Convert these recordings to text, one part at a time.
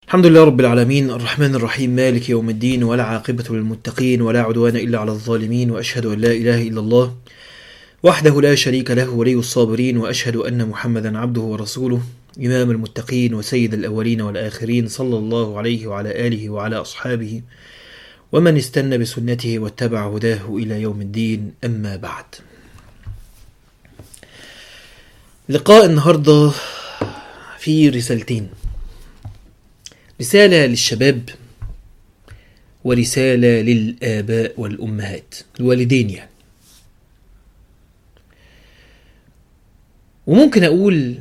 الحمد لله رب العالمين الرحمن الرحيم مالك يوم الدين ولا عاقبة للمتقين ولا عدوان إلا على الظالمين وأشهد أن لا إله إلا الله وحده لا شريك له ولي الصابرين وأشهد أن محمدا عبده ورسوله إمام المتقين وسيد الأولين والآخرين صلى الله عليه وعلى آله وعلى أصحابه ومن استنى بسنته واتبع هداه إلى يوم الدين أما بعد لقاء النهاردة في رسالتين رسالة للشباب ورسالة للآباء والأمهات الوالدين يعني وممكن أقول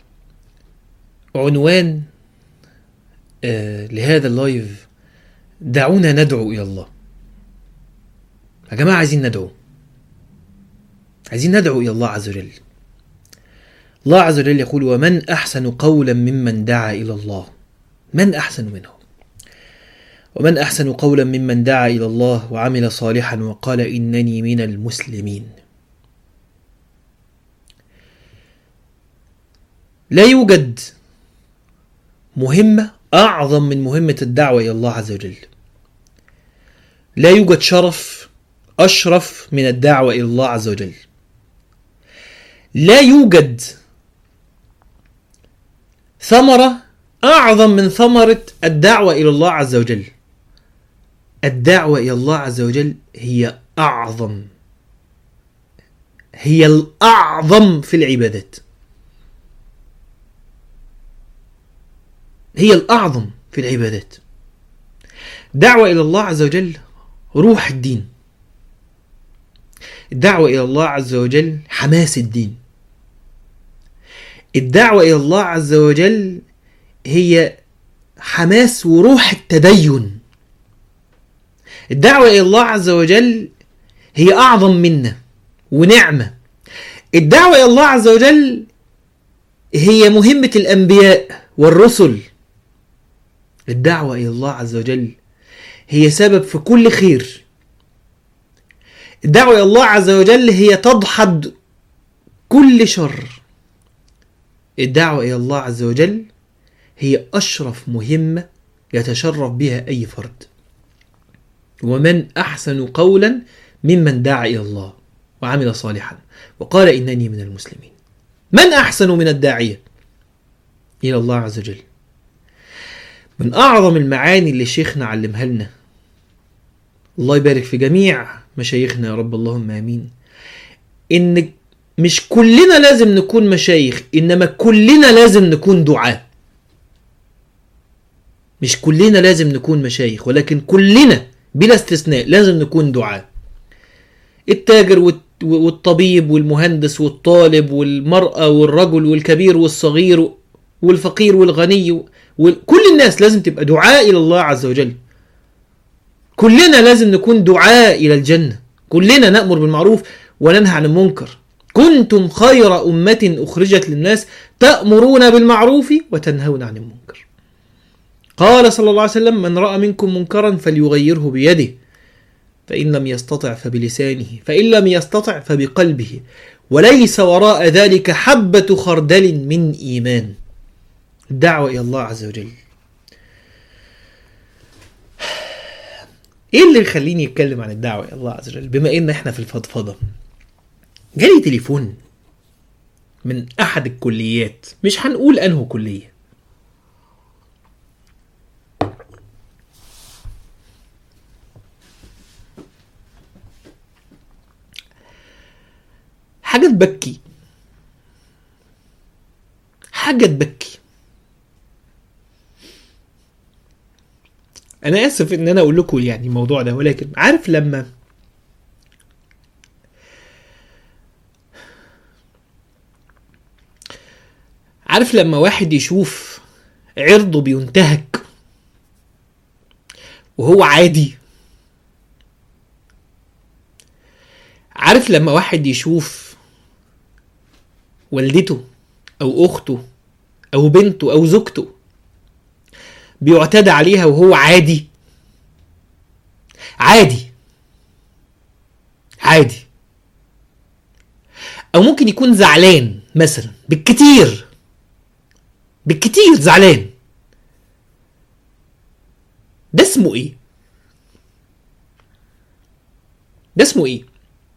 عنوان آه لهذا اللايف دعونا ندعو إلى الله يا جماعة عايزين ندعو عايزين ندعو إلى الله عز وجل الله عز وجل يقول ومن أحسن قولا ممن دعا إلى الله من أحسن منه ومن أحسن قولا ممن دعا إلى الله وعمل صالحا وقال إنني من المسلمين لا يوجد مهمة أعظم من مهمة الدعوة إلى الله عز وجل لا يوجد شرف أشرف من الدعوة إلى الله عز وجل لا يوجد ثمرة أعظم من ثمرة الدعوة إلى الله عز وجل الدعوة إلى الله عز وجل هي أعظم هي الأعظم في العبادات هي الأعظم في العبادات دعوة إلى الله عز وجل روح الدين الدعوة إلى الله عز وجل حماس الدين الدعوة إلى الله عز وجل هي حماس وروح التدين الدعوة إلى الله عز وجل هي أعظم منا ونعمة الدعوة إلى الله عز وجل هي مهمة الأنبياء والرسل الدعوة إلى الله عز وجل هي سبب في كل خير الدعوة إلى الله عز وجل هي تدحض كل شر الدعوة إلى الله عز وجل هي أشرف مهمة يتشرف بها أي فرد ومن أحسن قولا ممن دعا إلى الله وعمل صالحا وقال إنني من المسلمين من أحسن من الداعية إلى الله عز وجل من أعظم المعاني اللي شيخنا علمها لنا الله يبارك في جميع مشايخنا يا رب اللهم آمين إن مش كلنا لازم نكون مشايخ إنما كلنا لازم نكون دعاة مش كلنا لازم نكون مشايخ ولكن كلنا بلا استثناء لازم نكون دعاة التاجر والطبيب والمهندس والطالب والمرأة والرجل والكبير والصغير والفقير والغني وكل الناس لازم تبقى دعاء إلى الله عز وجل كلنا لازم نكون دعاء إلى الجنة كلنا نأمر بالمعروف وننهى عن المنكر كنتم خير أمة أخرجت للناس تأمرون بالمعروف وتنهون عن المنكر قال صلى الله عليه وسلم من رأى منكم منكرا فليغيره بيده فإن لم يستطع فبلسانه فإن لم يستطع فبقلبه وليس وراء ذلك حبة خردل من إيمان الدعوة إلى الله عز وجل ايه اللي يخليني اتكلم عن الدعوة الى الله عز وجل بما ان احنا في الفضفضة جالي تليفون من احد الكليات مش هنقول انه كلية حاجة تبكي حاجة تبكي انا اسف ان انا اقول لكم يعني الموضوع ده ولكن عارف لما عارف لما واحد يشوف عرضه بينتهك وهو عادي عارف لما واحد يشوف والدته او اخته او بنته او زوجته بيعتدى عليها وهو عادي عادي عادي او ممكن يكون زعلان مثلا بالكتير بالكتير زعلان ده اسمه ايه ده اسمه ايه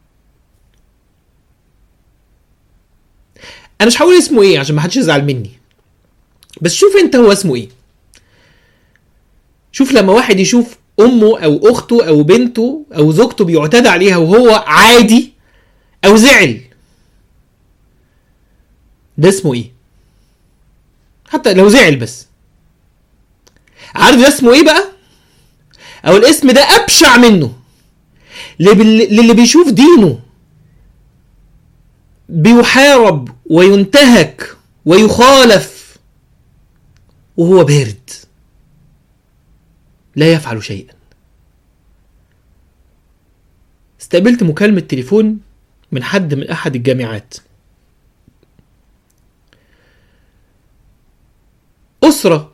انا مش هقول اسمه ايه عشان ما حدش يزعل مني بس شوف انت هو اسمه ايه شوف لما واحد يشوف امه او اخته او بنته او زوجته بيعتدى عليها وهو عادي او زعل ده اسمه ايه حتى لو زعل بس عارف ده اسمه ايه بقى او الاسم ده ابشع منه للي بيشوف دينه بيحارب وينتهك ويخالف وهو بارد لا يفعل شيئا استقبلت مكالمة تليفون من حد من أحد الجامعات أسرة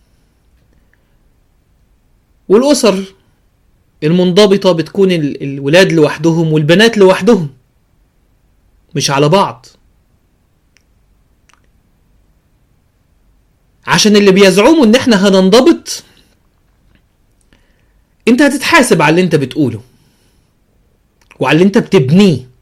والأسر المنضبطة بتكون الولاد لوحدهم والبنات لوحدهم مش على بعض عشان اللي بيزعموا ان احنا هننضبط انت هتتحاسب على اللي انت بتقوله وعلى اللي انت بتبنيه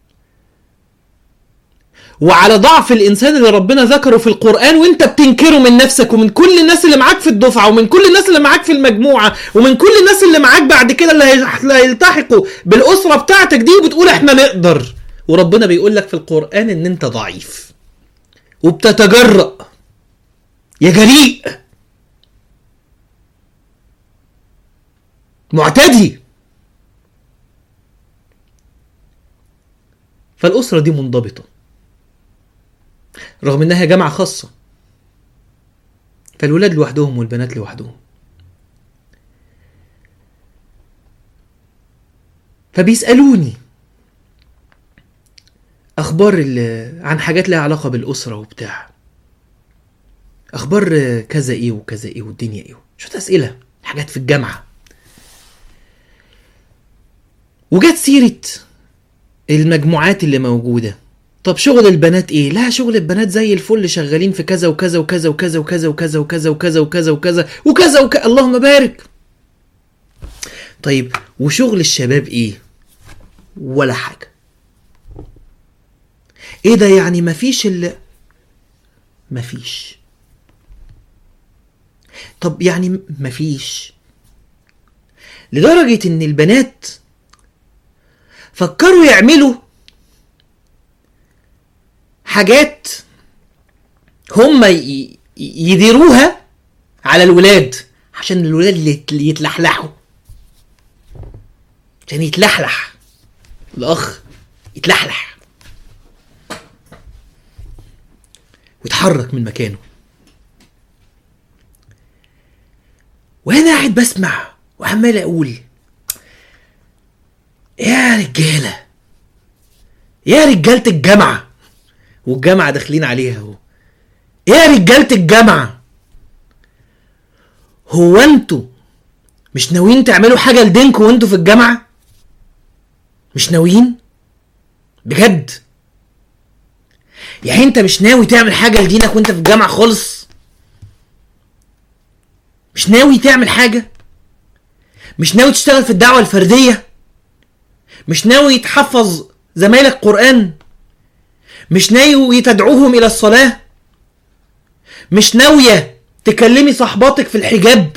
وعلى ضعف الانسان اللي ربنا ذكره في القران وانت بتنكره من نفسك ومن كل الناس اللي معاك في الدفعه ومن كل الناس اللي معاك في المجموعه ومن كل الناس اللي معاك بعد كده اللي هيلتحقوا بالاسره بتاعتك دي وبتقول احنا نقدر وربنا بيقول لك في القران ان انت ضعيف وبتتجرأ يا جريء معتدي فالأسرة دي منضبطة رغم إنها جامعة خاصة فالولاد لوحدهم والبنات لوحدهم فبيسألوني أخبار عن حاجات لها علاقة بالأسرة وبتاع أخبار كذا إيه وكذا إيه والدنيا إيه شوية أسئلة حاجات في الجامعة وجت سيرة المجموعات اللي موجودة طب شغل البنات ايه؟ لا شغل البنات زي الفل شغالين في كذا وكذا وكذا وكذا وكذا وكذا وكذا وكذا وكذا وكذا وكذا وكذا اللهم بارك. طيب وشغل الشباب ايه؟ ولا حاجة. ايه ده يعني مفيش اللي مفيش. طب يعني مفيش. لدرجة ان البنات فكروا يعملوا حاجات هم يديروها على الولاد عشان الولاد يتلحلحوا عشان يتلحلح الاخ يتلحلح ويتحرك من مكانه وانا قاعد بسمع وعمال اقول يا رجاله يا رجاله الجامعه والجامعه داخلين عليها اهو يا رجاله الجامعه هو انتوا مش ناويين تعملوا حاجه لدينكم وانتوا في الجامعه مش ناويين بجد يعني انت مش ناوي تعمل حاجه لدينك وانت في الجامعه خالص مش ناوي تعمل حاجه مش ناوي تشتغل في الدعوه الفرديه مش ناوي تحفظ زمايلك قرآن مش ناوي تدعوهم إلى الصلاة مش ناوية تكلمي صحباتك في الحجاب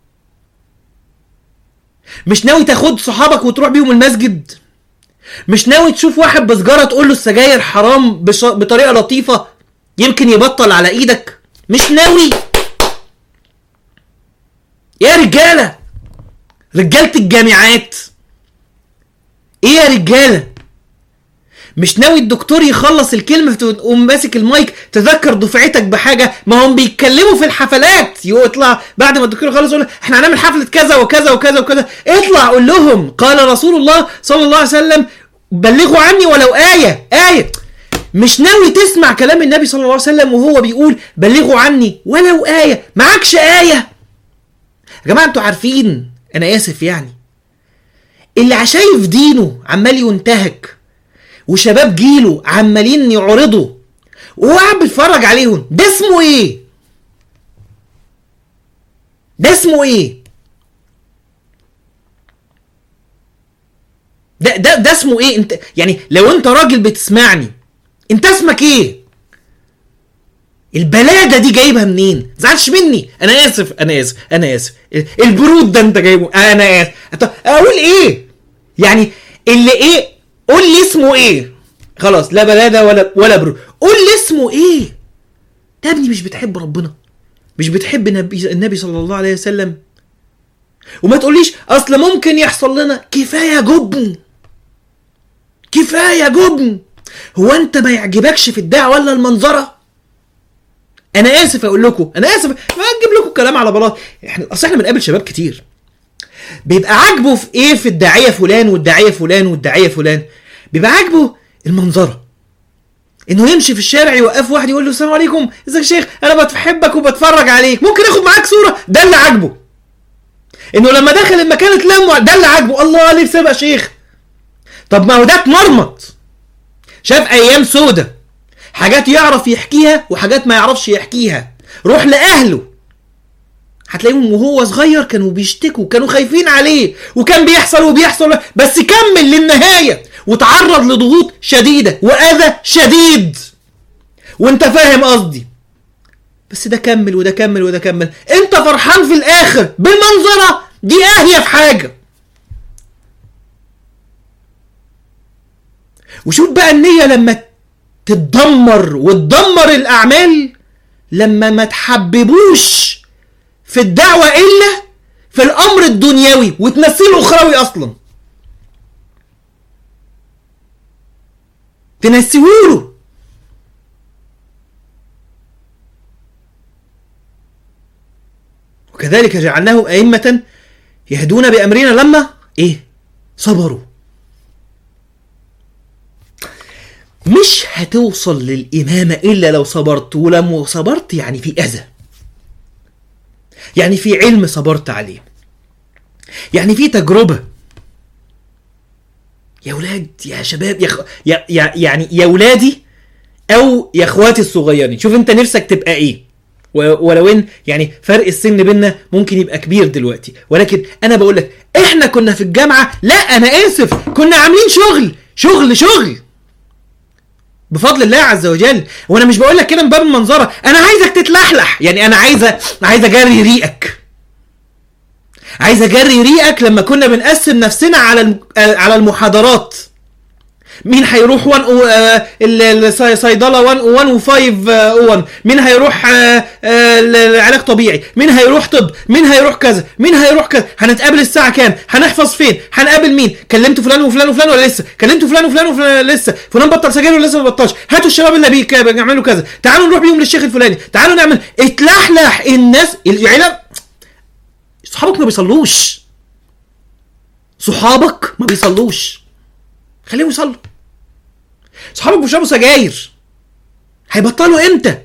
مش ناوي تاخد صحابك وتروح بيهم المسجد مش ناوي تشوف واحد بسجارة تقول له السجاير حرام بش... بطريقة لطيفة يمكن يبطل على ايدك مش ناوي يا رجالة رجالة الجامعات ايه يا رجاله مش ناوي الدكتور يخلص الكلمه تقوم ماسك المايك تذكر دفعتك بحاجه ما هم بيتكلموا في الحفلات يطلع بعد ما الدكتور يخلص يقول احنا هنعمل حفله كذا وكذا وكذا وكذا اطلع قول لهم قال رسول الله صلى الله عليه وسلم بلغوا عني ولو ايه ايه مش ناوي تسمع كلام النبي صلى الله عليه وسلم وهو بيقول بلغوا عني ولو ايه معكش ايه يا جماعه انتوا عارفين انا اسف يعني اللي شايف دينه عمال ينتهك وشباب جيله عمالين يعرضوا وهو قاعد بيتفرج عليهم ده اسمه ايه؟ ده اسمه ايه؟ ده ده ده اسمه ايه انت يعني لو انت راجل بتسمعني انت اسمك ايه البلاده دي جايبها منين زعلش مني انا اسف انا اسف انا اسف البرود ده انت جايبه انا اسف طب اقول ايه يعني اللي ايه قول لي اسمه ايه خلاص لا بلاده ولا ولا برود قول لي اسمه ايه ده يا ابني مش بتحب ربنا مش بتحب النبي النبي صلى الله عليه وسلم وما تقوليش اصل ممكن يحصل لنا كفايه جبن كفايه جبن هو انت ما يعجبكش في الدعوه ولا المنظره انا اسف اقول لكم انا اسف ما اجيب لكم كلام على بلاط احنا اصل احنا بنقابل شباب كتير بيبقى عاجبه في ايه في الداعيه فلان والداعيه فلان والداعيه فلان بيبقى عاجبه المنظره انه يمشي في الشارع يوقف واحد يقول له السلام عليكم ازيك يا شيخ انا بحبك وبتفرج عليك ممكن اخد معاك صوره ده اللي عاجبه انه لما دخل المكان اتلموا ده اللي عاجبه الله نفسي ابقى شيخ طب ما هو ده اتمرمط شاف ايام سودة حاجات يعرف يحكيها وحاجات ما يعرفش يحكيها روح لاهله هتلاقيهم وهو صغير كانوا بيشتكوا كانوا خايفين عليه وكان بيحصل وبيحصل بس كمل للنهايه وتعرض لضغوط شديده واذى شديد وانت فاهم قصدي بس ده كمل وده كمل وده كمل انت فرحان في الاخر بالمنظره دي اهيف حاجه وشوف بقى النية لما تتدمر وتدمر الأعمال لما ما تحببوش في الدعوة إلا في الأمر الدنيوي وتنسيه الأخروي أصلا تنسيهوله وكذلك جعلناهم أئمة يهدون بأمرنا لما إيه صبروا مش هتوصل للإمامة إلا لو صبرت ولما صبرت يعني في أذى يعني في علم صبرت عليه يعني في تجربة يا ولاد يا شباب يا, خ... يا, يا يعني يا ولادي او يا اخواتي الصغيرين شوف انت نفسك تبقى ايه ولو ان يعني فرق السن بينا ممكن يبقى كبير دلوقتي ولكن انا بقول لك احنا كنا في الجامعه لا انا اسف كنا عاملين شغل شغل شغل بفضل الله عز وجل وانا مش بقول لك كده من باب المنظره انا عايزك تتلحلح يعني انا عايزه عايز اجري ريقك عايز اجري ريقك لما كنا بنقسم نفسنا على على المحاضرات مين هيروح 1 الصيدله 1 1 و5 1 مين هيروح علاج طبيعي مين هيروح طب مين هيروح كذا مين هيروح كذا هنتقابل الساعه كام هنحفظ فين هنقابل مين كلمتوا فلان وفلان وفلان ولا لسه كلمتوا فلان وفلان وفلان لسه فلان بطل سجاير ولا لسه ما بطلش هاتوا الشباب اللي بيعملوا كذا تعالوا نروح بيهم للشيخ الفلاني تعالوا نعمل اتلحلح الناس العيله صحابك ما بيصلوش صحابك ما بيصلوش خليهم يصلوا صحابك بيشربوا سجاير هيبطلوا امتى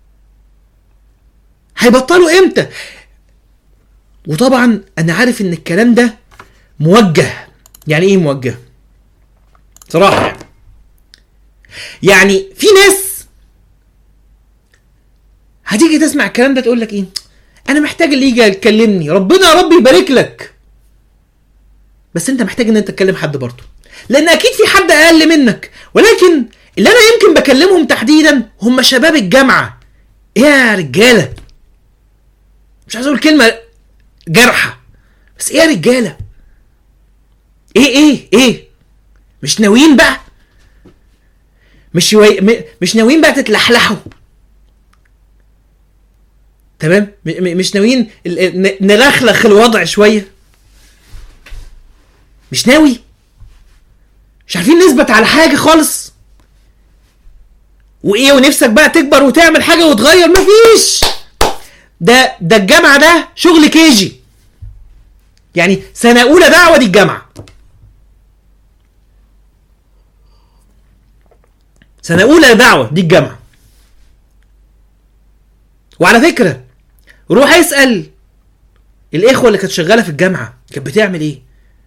هيبطلوا امتى وطبعا انا عارف ان الكلام ده موجه يعني ايه موجه صراحه يعني في ناس هتيجي تسمع الكلام ده تقول لك ايه انا محتاج اللي يجي يكلمني ربنا يا رب يبارك لك بس انت محتاج ان انت تكلم حد برضه لان اكيد في حد اقل منك ولكن اللي انا يمكن بكلمهم تحديدا هم شباب الجامعه ايه يا رجاله مش عايز اقول كلمه جارحه بس ايه يا رجاله ايه ايه ايه مش ناويين بقى مش يوي... مش ناويين بقى تتلحلحوا تمام مش ناويين نلخلخ الوضع شويه مش ناوي مش عارفين نثبت على حاجه خالص وايه ونفسك بقى تكبر وتعمل حاجه وتغير مفيش ده ده الجامعه ده شغل كيجي يعني سنه اولى دعوه دي الجامعه سنه اولى دعوه دي الجامعه وعلى فكره روح اسال الاخوه اللي كانت شغاله في الجامعه كانت بتعمل ايه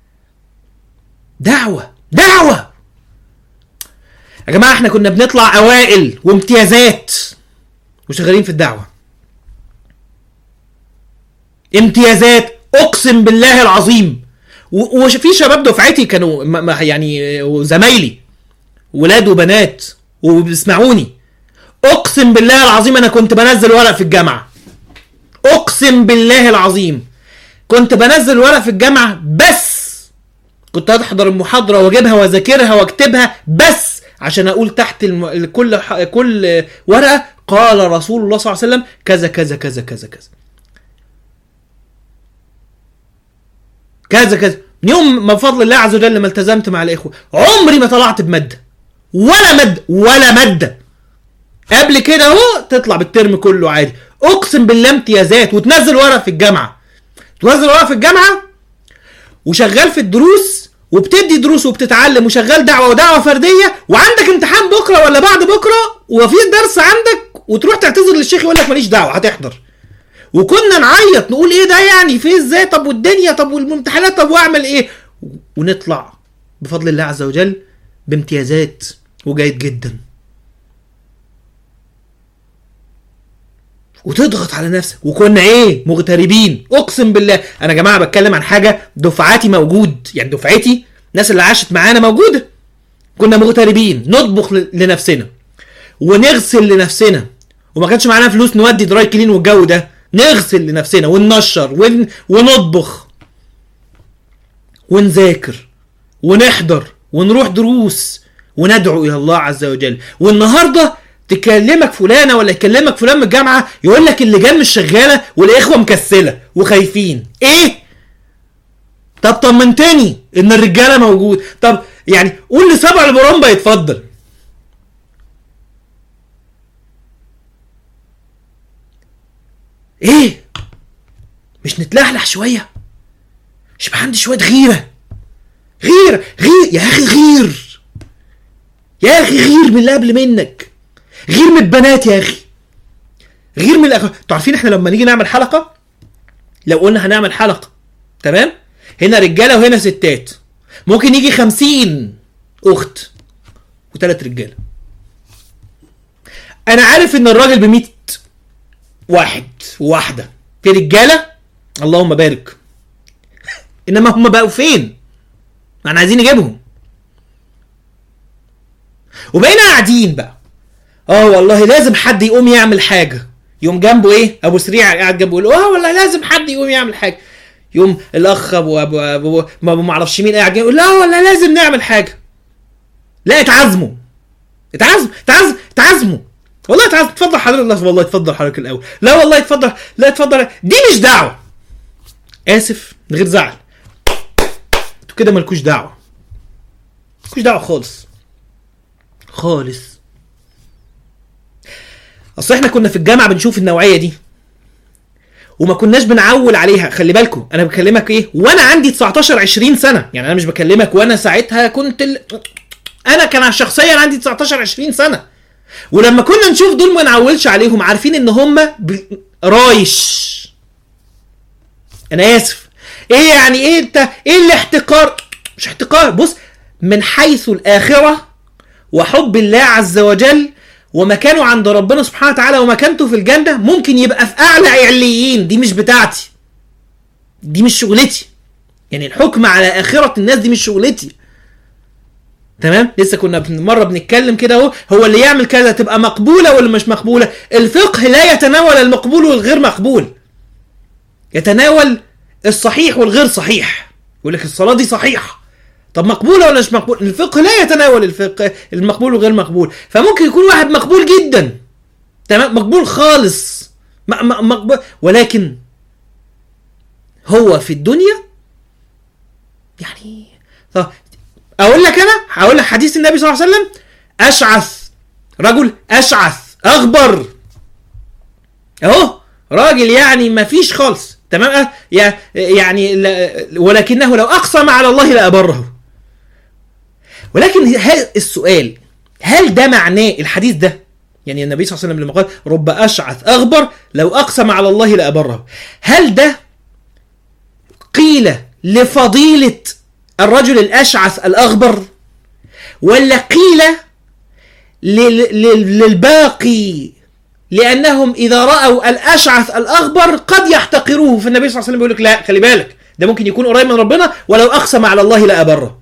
دعوه دعوه يا جماعه احنا كنا بنطلع اوائل وامتيازات وشغالين في الدعوه امتيازات اقسم بالله العظيم و- وفي شباب دفعتي كانوا م- م- يعني آه، زمايلي ولاد وبنات وبيسمعوني اقسم بالله العظيم انا كنت بنزل ورق في الجامعه اقسم بالله العظيم كنت بنزل ورق في الجامعه بس كنت احضر المحاضره واجيبها واذاكرها واكتبها بس عشان اقول تحت الم... كل ح... كل ورقه قال رسول الله صلى الله عليه وسلم كذا كذا كذا كذا كذا كذا كذا من يوم ما بفضل الله عز وجل ما التزمت مع الاخوه عمري ما طلعت بماده ولا ماده ولا ماده قبل كده اهو تطلع بالترم كله عادي اقسم بالله امتيازات وتنزل ورق في الجامعه تنزل ورق في الجامعه وشغال في الدروس وبتدي دروس وبتتعلم وشغال دعوه ودعوه فرديه وعندك امتحان بكره ولا بعد بكره وفي درس عندك وتروح تعتذر للشيخ يقول لك ماليش دعوه هتحضر وكنا نعيط نقول ايه ده يعني في ازاي طب والدنيا طب والامتحانات طب واعمل ايه ونطلع بفضل الله عز وجل بامتيازات وجيد جدا وتضغط على نفسك وكنا ايه مغتربين اقسم بالله انا يا جماعه بتكلم عن حاجه دفعاتي موجود يعني دفعتي الناس اللي عاشت معانا موجوده كنا مغتربين نطبخ ل- لنفسنا ونغسل لنفسنا وما كانش معانا فلوس نودي دراي كلين والجو ده نغسل لنفسنا وننشر ون... ونطبخ ونذاكر ونحضر ونروح دروس وندعو الى الله عز وجل والنهارده تكلمك فلانه ولا يكلمك فلان من الجامعه يقول لك اللجان مش شغاله والاخوه مكسله وخايفين ايه طب طمنتني ان الرجاله موجود طب يعني قول لسبع البرامبا يتفضل ايه مش نتلحلح شويه مش يبقى عندي شويه غيره غيره غير يا اخي غير يا اخي غير من اللي قبل منك غير من البنات يا اخي غير من الأخ... انتوا عارفين احنا لما نيجي نعمل حلقه لو قلنا هنعمل حلقه تمام هنا رجاله وهنا ستات ممكن يجي خمسين اخت وثلاث رجاله انا عارف ان الراجل ب واحد وواحده في رجاله اللهم بارك انما هم بقوا فين ما احنا عايزين نجيبهم وبقينا قاعدين بقى اه والله لازم حد يقوم يعمل حاجه يوم جنبه ايه ابو سريع قاعد جنبه يقول اه والله لازم حد يقوم يعمل حاجه يوم الاخ ابو ابو ابو ما ما اعرفش مين قاعد جنبه يقول لا والله لازم نعمل حاجه لا اتعزموا اتعزموا اتعزموا اتعزموا والله اتعزموا اتفضل حضرتك لا والله اتفضل حضرتك الاول لا والله اتفضل لا اتفضل دي مش دعوه اسف من غير زعل انتوا كده مالكوش دعوه مالكوش دعوه خالص خالص اصل احنا كنا في الجامعه بنشوف النوعيه دي وما كناش بنعول عليها خلي بالكم انا بكلمك ايه وانا عندي 19 20 سنه يعني انا مش بكلمك وانا ساعتها كنت ال... انا كان شخصيا عندي 19 20 سنه ولما كنا نشوف دول ما نعولش عليهم عارفين ان هم ب... رايش انا اسف ايه يعني ايه انت ايه الاحتقار مش احتقار بص من حيث الاخره وحب الله عز وجل ومكانه عند ربنا سبحانه وتعالى ومكانته في الجنة ممكن يبقى في أعلى عليين دي مش بتاعتي دي مش شغلتي يعني الحكم على آخرة الناس دي مش شغلتي تمام لسه كنا بن- مرة بنتكلم كده اهو هو اللي يعمل كذا تبقى مقبولة ولا مش مقبولة الفقه لا يتناول المقبول والغير مقبول يتناول الصحيح والغير صحيح يقول لك الصلاة دي صحيحة طب مقبوله ولا مش مقبول الفقه لا يتناول الفقه المقبول وغير مقبول فممكن يكون واحد مقبول جدا تمام مقبول خالص م- م- مقبول ولكن هو في الدنيا يعني طب اقول لك انا هقول لك حديث النبي صلى الله عليه وسلم اشعث رجل اشعث اغبر اهو راجل يعني ما فيش خالص تمام أه؟ يع- يعني لا- ولكنه لو اقسم على الله لابره ولكن هل السؤال هل ده معناه الحديث ده يعني النبي صلى الله عليه وسلم لما قال رب اشعث اغبر لو اقسم على الله لابره هل ده قيل لفضيله الرجل الاشعث الاغبر ولا قيل لل- لل- للباقي لانهم اذا راوا الاشعث الاغبر قد يحتقروه فالنبي صلى الله عليه وسلم بيقول لك لا خلي بالك ده ممكن يكون قريب من ربنا ولو اقسم على الله لابره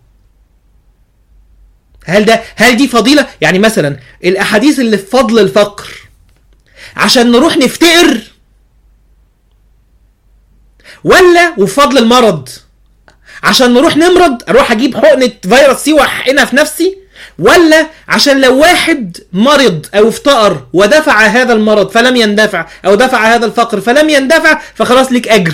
هل ده هل دي فضيله يعني مثلا الاحاديث اللي في فضل الفقر عشان نروح نفتقر ولا وفضل المرض عشان نروح نمرض اروح اجيب حقنه فيروس سي واحقنها في نفسي ولا عشان لو واحد مرض او افتقر ودفع هذا المرض فلم يندفع او دفع هذا الفقر فلم يندفع فخلاص ليك اجر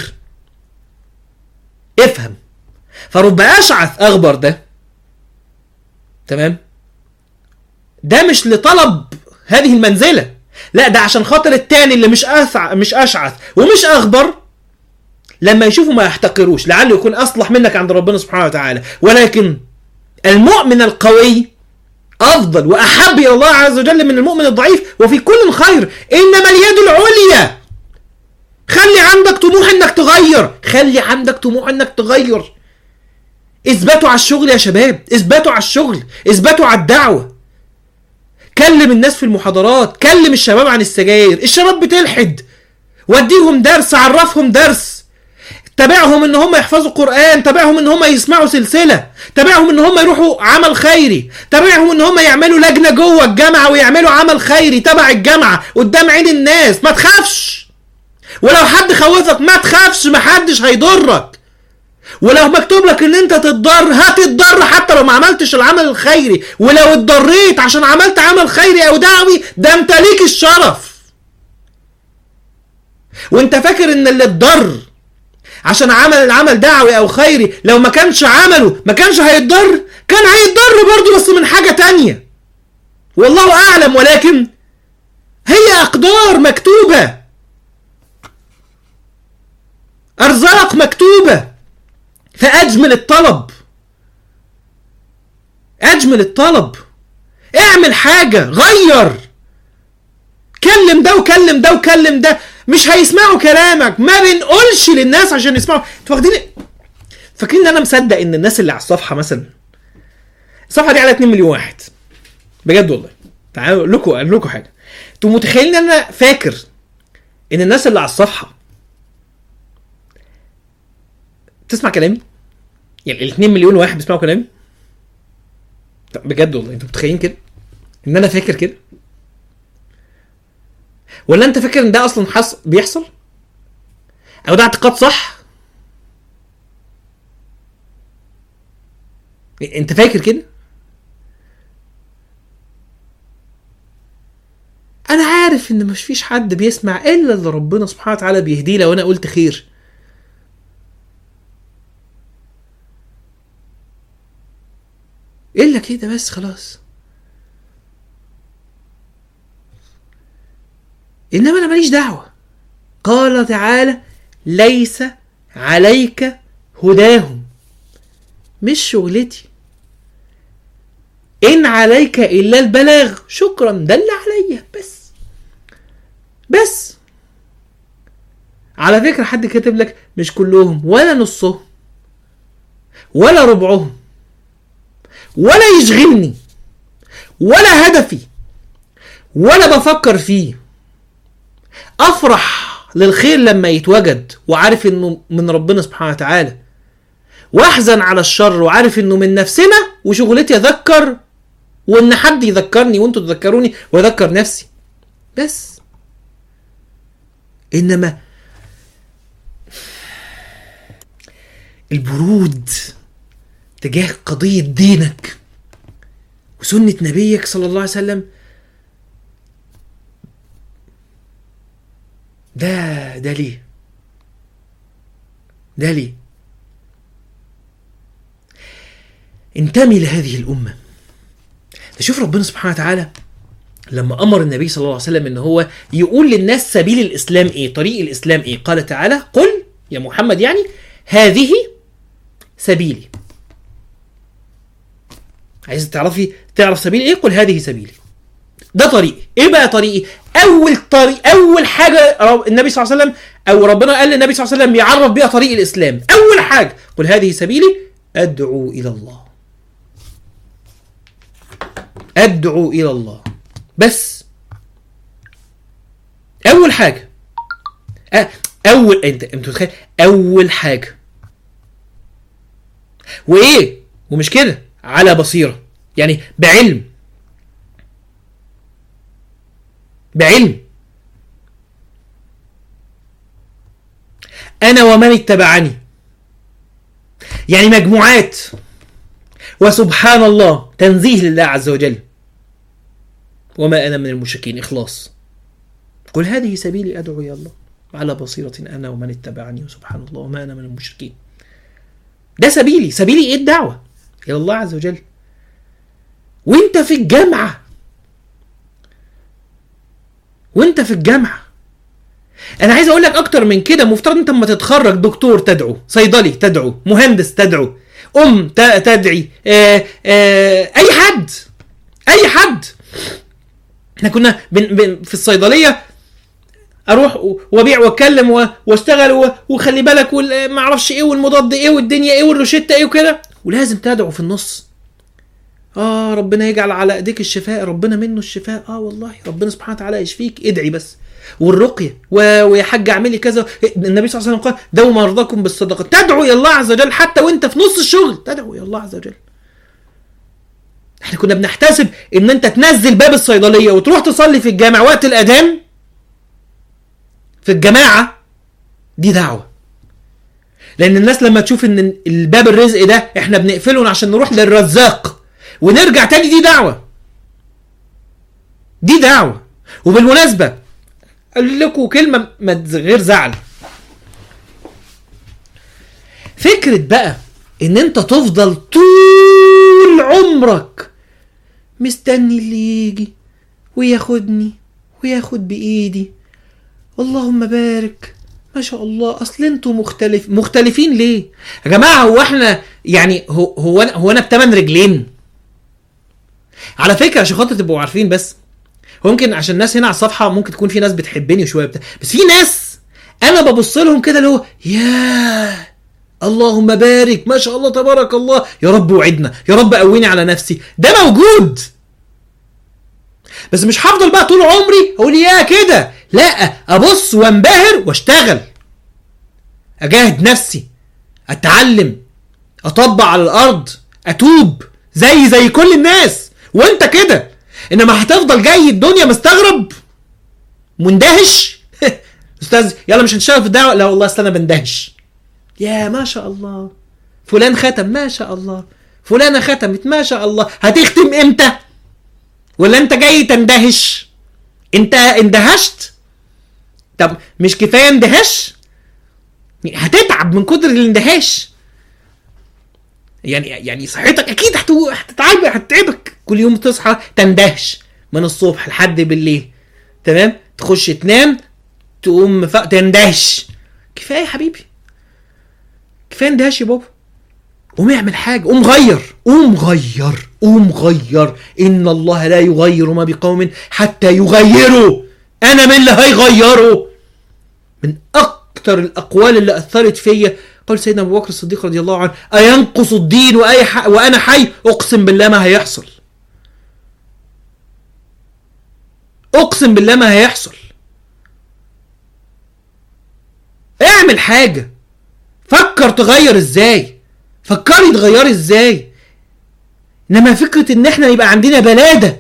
افهم فرب اشعث اغبر ده تمام ده مش لطلب هذه المنزله لا ده عشان خاطر التاني اللي مش أسع... مش اشعث ومش اغبر لما يشوفوا ما يحتقروش لعله يكون اصلح منك عند ربنا سبحانه وتعالى ولكن المؤمن القوي افضل واحب الى الله عز وجل من المؤمن الضعيف وفي كل خير انما اليد العليا خلي عندك طموح انك تغير خلي عندك طموح انك تغير اثبتوا على الشغل يا شباب اثبتوا على الشغل اثبتوا على الدعوه كلم الناس في المحاضرات كلم الشباب عن السجاير الشباب بتلحد وديهم درس عرفهم درس تابعهم ان هم يحفظوا قرآن تابعهم ان هم يسمعوا سلسلة تابعهم ان هم يروحوا عمل خيري تابعهم ان هم يعملوا لجنة جوه الجامعة ويعملوا عمل خيري تبع الجامعة قدام عين الناس ما تخافش ولو حد خوفك ما تخافش محدش هيضرك ولو مكتوب لك ان انت تتضر هتتضر حتى لو ما عملتش العمل الخيري ولو اتضريت عشان عملت عمل خيري او دعوي ده انت ليك الشرف وانت فاكر ان اللي اتضر عشان عمل العمل دعوي او خيري لو ما كانش عمله ما كانش هيتضر كان هيتضر برضه بس من حاجة تانية والله اعلم ولكن هي اقدار مكتوبة ارزاق مكتوبة فاجمل الطلب اجمل الطلب اعمل حاجة غير كلم ده وكلم ده وكلم ده مش هيسمعوا كلامك ما بنقولش للناس عشان يسمعوا انتوا واخدين فاكرين ان انا مصدق ان الناس اللي على الصفحه مثلا الصفحه دي على 2 مليون واحد بجد والله تعالوا اقول لكم اقول لكم حاجه انتوا متخيلين ان انا فاكر ان الناس اللي على الصفحه تسمع كلامي يعني ال 2 مليون واحد بيسمعوا كلامي طب بجد والله انتوا متخيلين كده ان انا فاكر كده ولا انت فاكر ان ده اصلا حص... بيحصل او ده اعتقاد صح انت فاكر كده انا عارف ان مش فيش حد بيسمع الا اللي ربنا سبحانه وتعالى بيهديه لو انا قلت خير الا كده بس خلاص انما انا ماليش دعوه قال تعالى ليس عليك هداهم مش شغلتي ان عليك الا البلاغ شكرا ده اللي عليا بس بس على فكرة حد كاتب لك مش كلهم ولا نصهم ولا ربعهم ولا يشغلني ولا هدفي ولا بفكر فيه افرح للخير لما يتوجد وعارف انه من ربنا سبحانه وتعالى واحزن على الشر وعارف انه من نفسنا وشغلتي اذكر وان حد يذكرني وانتوا تذكروني واذكر نفسي بس انما البرود تجاه قضية دينك وسنة نبيك صلى الله عليه وسلم ده ده ليه ده ليه انتمي لهذه الأمة تشوف ربنا سبحانه وتعالى لما أمر النبي صلى الله عليه وسلم إن هو يقول للناس سبيل الإسلام إيه طريق الإسلام إيه قال تعالى قل يا محمد يعني هذه سبيلي عايز تعرفي تعرف سبيل ايه قل هذه سبيلي ده طريقي ايه بقى طريقي اول طريق اول حاجه النبي صلى الله عليه وسلم او ربنا قال للنبي صلى الله عليه وسلم يعرف بيها طريق الاسلام اول حاجه قل هذه سبيلي ادعو الى الله ادعو الى الله بس اول حاجه أ- اول انت انت متخيل اول حاجه وايه ومش كده على بصيره يعني بعلم بعلم انا ومن اتبعني يعني مجموعات وسبحان الله تنزيه لله عز وجل وما انا من المشركين اخلاص قل هذه سبيلي ادعو الى الله على بصيرة انا ومن اتبعني وسبحان الله وما انا من المشركين ده سبيلي سبيلي ايه الدعوة الى الله عز وجل وانت في الجامعة وانت في الجامعة انا عايز اقول لك اكتر من كده مفترض انت لما تتخرج دكتور تدعو صيدلي تدعو مهندس تدعو ام ت- تدعي آه آه اي حد اي حد احنا كنا بن بن في الصيدليه اروح و- وابيع واتكلم و- واشتغل و- وخلي بالك وال- ما اعرفش ايه والمضاد ايه والدنيا ايه والروشته ايه وكده ولازم تدعو في النص اه ربنا يجعل على ايديك الشفاء ربنا منه الشفاء اه والله ربنا سبحانه وتعالى يشفيك ادعي بس والرقيه و- ويا حاج اعملي كذا النبي صلى الله عليه وسلم قال دعوا مرضاكم بالصدقه تدعو الى الله عز وجل حتى وانت في نص الشغل تدعو الى الله عز وجل احنا كنا بنحتسب ان انت تنزل باب الصيدليه وتروح تصلي في الجامع وقت الاذان في الجماعه دي دعوه لان الناس لما تشوف ان الباب الرزق ده احنا بنقفله عشان نروح للرزاق ونرجع تاني دي دعوه دي دعوه وبالمناسبه قال لكم كلمه ما تز- غير زعل فكره بقى ان انت تفضل طول عمرك مستني اللي يجي وياخدني وياخد بايدي اللهم بارك ما شاء الله اصل انتوا مختلف مختلفين ليه يا جماعه هو احنا يعني هو هو انا هو انا بتمن رجلين على فكره عشان خاطر تبقوا عارفين بس هو ممكن عشان الناس هنا على الصفحه ممكن تكون في ناس بتحبني شويه بتاع بس في ناس انا ببص لهم كده اللي هو ياه اللهم بارك ما شاء الله تبارك الله يا رب وعدنا يا رب قويني على نفسي ده موجود بس مش هفضل بقى طول عمري اقول يا كده لا ابص وانبهر واشتغل اجاهد نفسي اتعلم اطبق على الارض اتوب زي زي كل الناس وانت كده انما هتفضل جاي الدنيا مستغرب مندهش استاذ يلا مش هنشتغل في الدعوه لا والله اصل انا بندهش يا ما شاء الله فلان ختم ما شاء الله فلانه ختمت ما شاء الله هتختم امتى ولا انت جاي تندهش انت اندهشت طب مش كفايه اندهاش هتتعب من كتر الاندهاش يعني يعني صحتك اكيد هتو- هتتعب هتتعبك كل يوم تصحى تندهش من الصبح لحد بالليل تمام تخش تنام تقوم ف... تندهش كفايه يا حبيبي كفايه اندهاش يا بابا قوم اعمل حاجه قوم غير قوم غير قوم غير ان الله لا يغير ما بقوم حتى يغيروا انا من اللي هيغيروا من اكتر الاقوال اللي اثرت فيا قال سيدنا ابو بكر الصديق رضي الله عنه اينقص الدين وأي ح... وانا حي اقسم بالله ما هيحصل اقسم بالله ما هيحصل اعمل حاجه فكر تغير ازاي فكري تغيري ازاي انما فكره ان احنا يبقى عندنا بلاده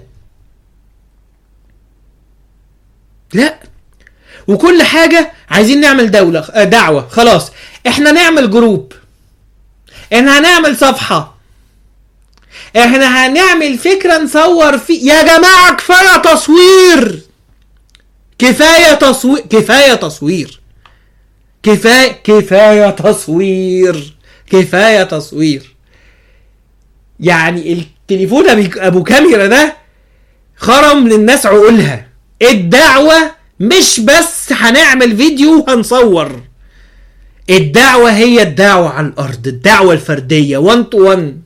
لا وكل حاجه عايزين نعمل دوله آه، دعوه خلاص احنا نعمل جروب احنا هنعمل صفحه احنا هنعمل فكره نصور فيه يا جماعه كفايه تصوير كفايه تصوير كفايه تصوير كفايه كفايه تصوير كفايه تصوير يعني التليفون أبي- ابو كاميرا ده خرم للناس عقولها الدعوه مش بس هنعمل فيديو وهنصور الدعوه هي الدعوه على الارض الدعوه الفرديه 1 تو 1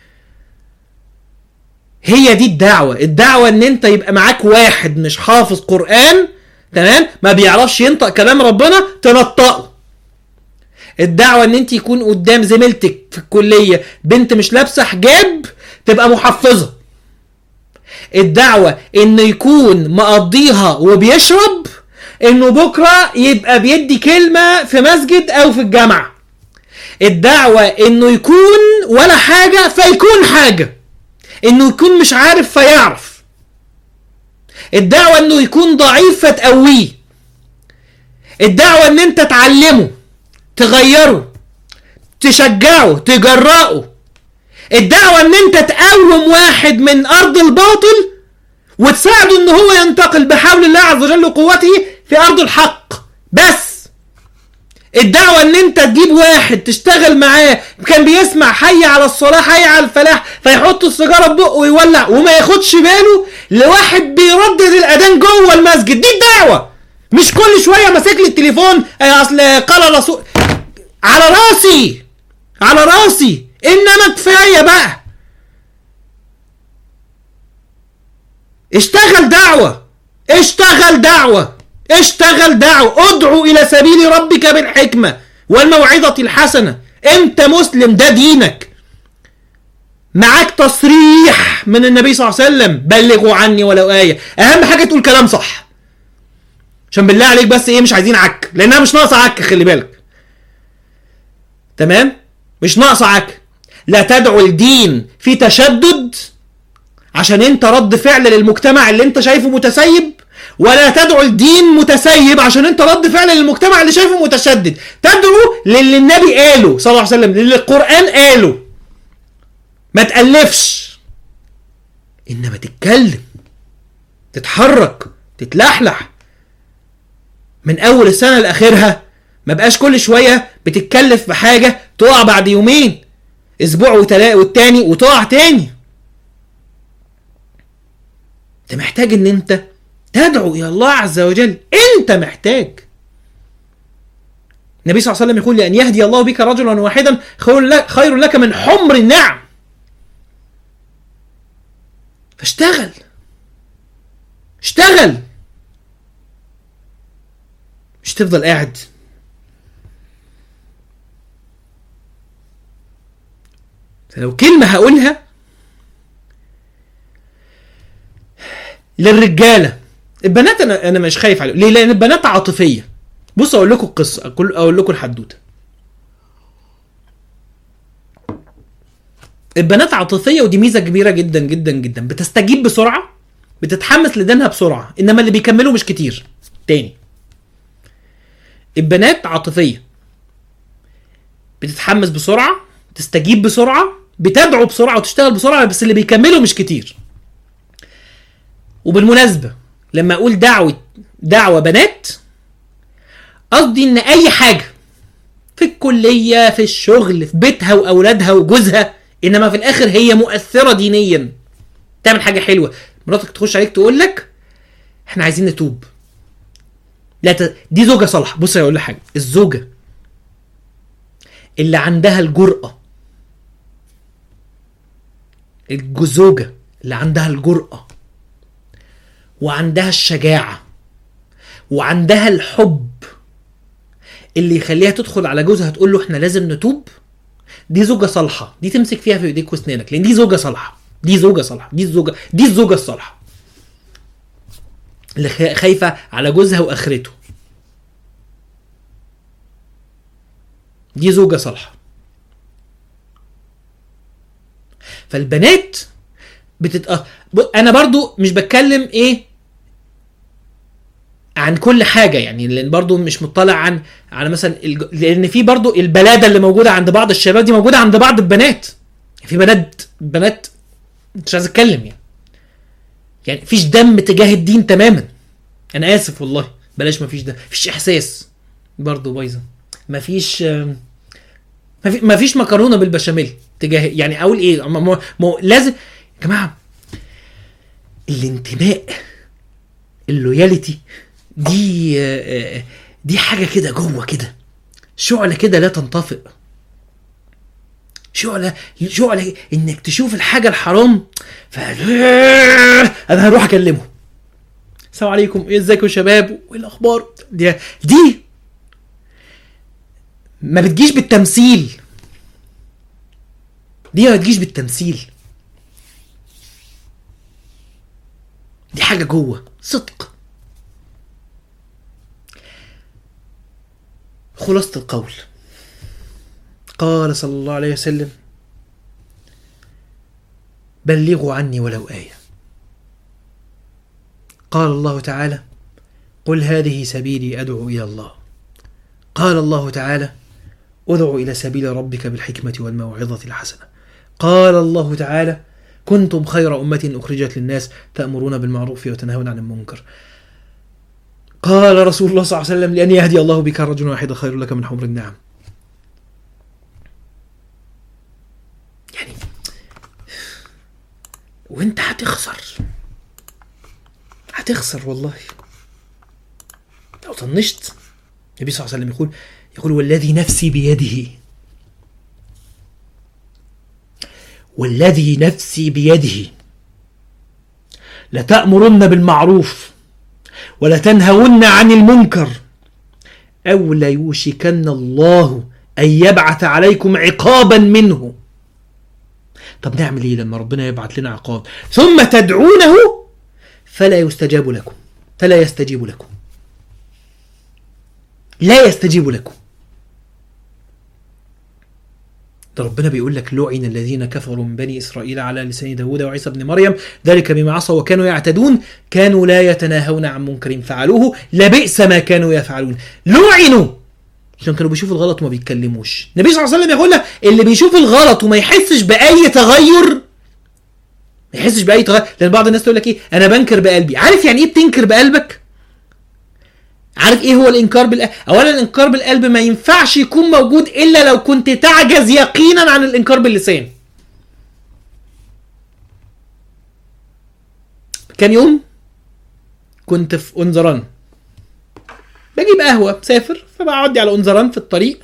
هي دي الدعوة الدعوة ان انت يبقى معاك واحد مش حافظ قرآن تمام ما بيعرفش ينطق كلام ربنا تنطقه الدعوة ان انت يكون قدام زميلتك في الكلية بنت مش لابسة حجاب تبقى محفظة الدعوة ان يكون مقضيها وبيشرب انه بكره يبقى بيدي كلمه في مسجد او في الجامعه الدعوه انه يكون ولا حاجه فيكون حاجه انه يكون مش عارف فيعرف الدعوه انه يكون ضعيف فتقويه الدعوه ان انت تعلمه تغيره تشجعه تجرأه الدعوه ان انت تقوم واحد من ارض الباطل وتساعده ان هو ينتقل بحول الله عز وجل وقوته في ارض الحق بس الدعوة ان انت تجيب واحد تشتغل معاه كان بيسمع حي على الصلاة حي على الفلاح فيحط السيجارة في بقه ويولع وما ياخدش باله لواحد بيردد الاذان جوه المسجد دي الدعوة مش كل شوية ماسك لي التليفون آه، اصل قال رسول على راسي على راسي انما كفاية بقى اشتغل دعوة اشتغل دعوة اشتغل دعوة ادعو الى سبيل ربك بالحكمة والموعظة الحسنة انت مسلم ده دينك معاك تصريح من النبي صلى الله عليه وسلم بلغوا عني ولو آية اهم حاجة تقول كلام صح عشان بالله عليك بس ايه مش عايزين عك لانها مش ناقصة عك خلي بالك تمام مش ناقصة عك لا تدعو الدين في تشدد عشان انت رد فعل للمجتمع اللي انت شايفه متسيب ولا تدعو الدين متسيب عشان انت رد فعل للمجتمع اللي شايفه متشدد تدعو للي النبي قاله صلى الله عليه وسلم للي القرآن قاله ما تألفش انما تتكلم تتحرك تتلحلح من اول السنة لاخرها ما بقاش كل شوية بتتكلف بحاجة تقع بعد يومين اسبوع وتلاقي والتاني وتقع تاني انت محتاج ان انت تدعو الى الله عز وجل انت محتاج النبي صلى الله عليه وسلم يقول لان يهدي الله بك رجلا واحدا خير لك, خير لك من حمر النعم فاشتغل اشتغل مش تفضل قاعد فلو كلمة هقولها للرجالة البنات انا انا مش خايف عليهم ليه لان البنات عاطفيه بص اقول لكم القصه اقول اقول لكم الحدوته البنات عاطفيه ودي ميزه كبيره جدا جدا جدا بتستجيب بسرعه بتتحمس لدينها بسرعه انما اللي بيكملوا مش كتير تاني البنات عاطفيه بتتحمس بسرعه تستجيب بسرعه بتدعو بسرعه وتشتغل بسرعه بس اللي بيكملوا مش كتير وبالمناسبه لما اقول دعوه دعوه بنات قصدي ان اي حاجه في الكليه في الشغل في بيتها واولادها وجوزها انما في الاخر هي مؤثره دينيا تعمل حاجه حلوه مراتك تخش عليك تقول لك احنا عايزين نتوب لا ت... دي زوجه صالحه بص اقول لك حاجه الزوجه اللي عندها الجرأة الزوجة اللي عندها الجرأة وعندها الشجاعة وعندها الحب اللي يخليها تدخل على جوزها تقول له احنا لازم نتوب دي زوجة صالحة دي تمسك فيها في ايديك واسنانك لان دي زوجة صالحة دي زوجة صالحة دي الزوجة دي الزوجة الصالحة اللي خا- خايفة على جوزها واخرته دي زوجة صالحة فالبنات بتتأ... ب- انا برضو مش بتكلم ايه عن كل حاجه يعني لان برضو مش مطلع عن على مثلا الج... لان في برضو البلاده اللي موجوده عند بعض الشباب دي موجوده عند بعض البنات في بنات بنات مش عايز اتكلم يعني يعني مفيش دم تجاه الدين تماما انا اسف والله بلاش مفيش ده مفيش احساس برضو بايظه مفيش آم، مفي- مفيش مكرونه بالبشاميل تجاه يعني اقول ايه ما ما- ما لازم يا جماعه الانتماء اللويالتي دي آه، آه، دي حاجه كده جوه كده شعله كده لا تنطفئ شعله شعله انك تشوف الحاجه الحرام ف انا هروح اكلمه السلام عليكم ايه ازيكم يا شباب وايه الاخبار دي دي ما بتجيش بالتمثيل دي ما بتجيش بالتمثيل دي حاجه جوه صدق خلاصة القول قال صلى الله عليه وسلم بلغوا عني ولو آية قال الله تعالى قل هذه سبيلي أدعو إلى الله قال الله تعالى ادع إلى سبيل ربك بالحكمة والموعظة الحسنة قال الله تعالى كنتم خير أمة أخرجت للناس تأمرون بالمعروف وتنهون عن المنكر قال رسول الله صلى الله عليه وسلم لأن يهدي الله بك رجلا واحدا خير لك من حمر النعم يعني وانت هتخسر هتخسر والله لو طنشت النبي صلى الله عليه وسلم يقول يقول والذي نفسي بيده والذي نفسي بيده لتأمرن بالمعروف ولتنهون عن المنكر أو ليوشكن الله أن يبعث عليكم عقابا منه طب نعمل ايه لما ربنا يبعث لنا عقاب ثم تدعونه فلا يستجاب لكم فلا يستجيب لكم لا يستجيب لكم ده ربنا بيقول لك لعن الذين كفروا من بني اسرائيل على لسان داوود وعيسى ابن مريم ذلك بما عصوا وكانوا يعتدون كانوا لا يتناهون عن منكر فعلوه لبئس ما كانوا يفعلون لعنوا عشان كانوا بيشوفوا الغلط وما بيتكلموش النبي صلى الله عليه وسلم يقول لك اللي بيشوف الغلط وما يحسش باي تغير ما يحسش باي تغير لان بعض الناس تقول لك ايه انا بنكر بقلبي عارف يعني ايه بتنكر بقلبك عارف ايه هو الانكار بالقلب اولا الانكار بالقلب ما ينفعش يكون موجود الا لو كنت تعجز يقينا عن الانكار باللسان كان يوم كنت في انزران بجيب قهوه مسافر فبعدي على انزران في الطريق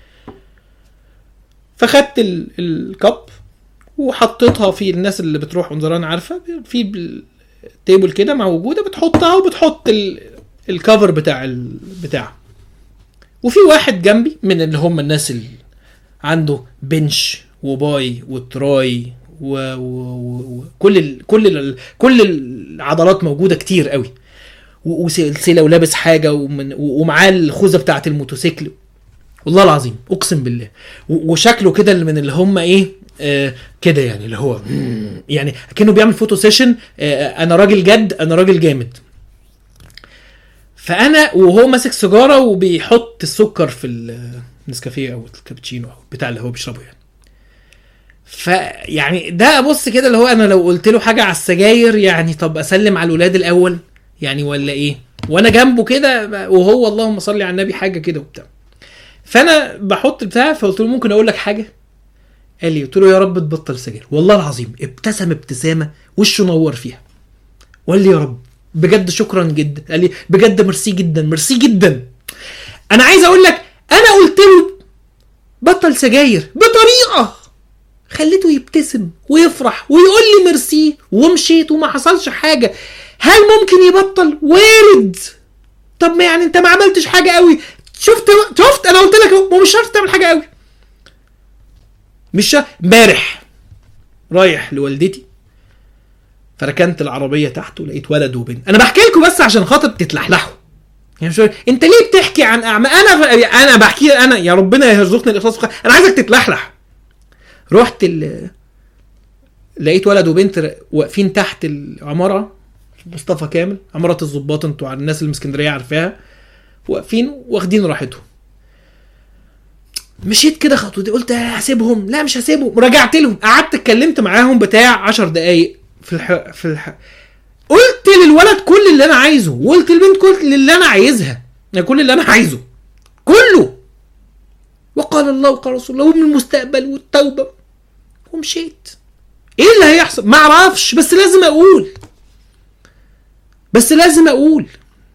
فخدت ال- الكب وحطيتها في الناس اللي بتروح انزران عارفه في بال- تيبل كده موجوده بتحطها وبتحط ال- الكفر بتاع البتاع وفي واحد جنبي من اللي هم الناس اللي عنده بنش وباي وتراي وكل و... و... كل ال... كل ال... كل العضلات موجوده كتير قوي و- وسلسله ولابس حاجه ومن... و- ومعاه الخوذه بتاعه الموتوسيكل والله العظيم اقسم بالله و- وشكله كده اللي من اللي هم ايه آه كده يعني اللي هو مم، يعني كانه بيعمل فوتو سيشن آه انا راجل جد انا راجل جامد فانا وهو ماسك سيجاره وبيحط السكر في النسكافيه او الكابتشينو او بتاع اللي هو بيشربه يعني فيعني ده ابص كده اللي هو انا لو قلت له حاجه على السجاير يعني طب اسلم على الولاد الاول يعني ولا ايه وانا جنبه كده وهو اللهم صل على النبي حاجه كده وبتاع فانا بحط بتاع فقلت له ممكن اقول لك حاجه قال لي قلت له يا رب تبطل سجاير والله العظيم ابتسم ابتسامه وشه نور فيها وقال لي يا رب بجد شكرا جدا قال لي بجد ميرسي جدا ميرسي جدا انا عايز اقول لك انا قلت له بطل سجاير بطريقه خليته يبتسم ويفرح ويقول لي ميرسي ومشيت وما حصلش حاجه هل ممكن يبطل وارد طب ما يعني انت ما عملتش حاجه قوي شفت شفت انا قلت لك هو مش شرط تعمل حاجه قوي مش شرط امبارح رايح لوالدتي فركنت العربيه تحت ولقيت ولد وبنت انا بحكي لكم بس عشان خاطر تتلحلحوا يعني مش انت ليه بتحكي عن اعمال انا انا بحكي انا يا ربنا يرزقني الاخلاص في انا عايزك تتلحلح رحت ال... لقيت ولد وبنت واقفين تحت العماره مصطفى كامل عماره الظباط انتوا على الناس اللي من اسكندريه عارفاها واقفين واخدين راحتهم مشيت كده خطوتي قلت هسيبهم لا مش هسيبهم رجعت لهم قعدت اتكلمت معاهم بتاع 10 دقايق في الح... في الح... قلت للولد كل اللي انا عايزه وقلت للبنت كل اللي انا عايزها يعني كل اللي انا عايزه كله وقال الله وقال رسول الله ومن المستقبل والتوبه ومشيت ايه اللي هيحصل ما اعرفش بس لازم اقول بس لازم اقول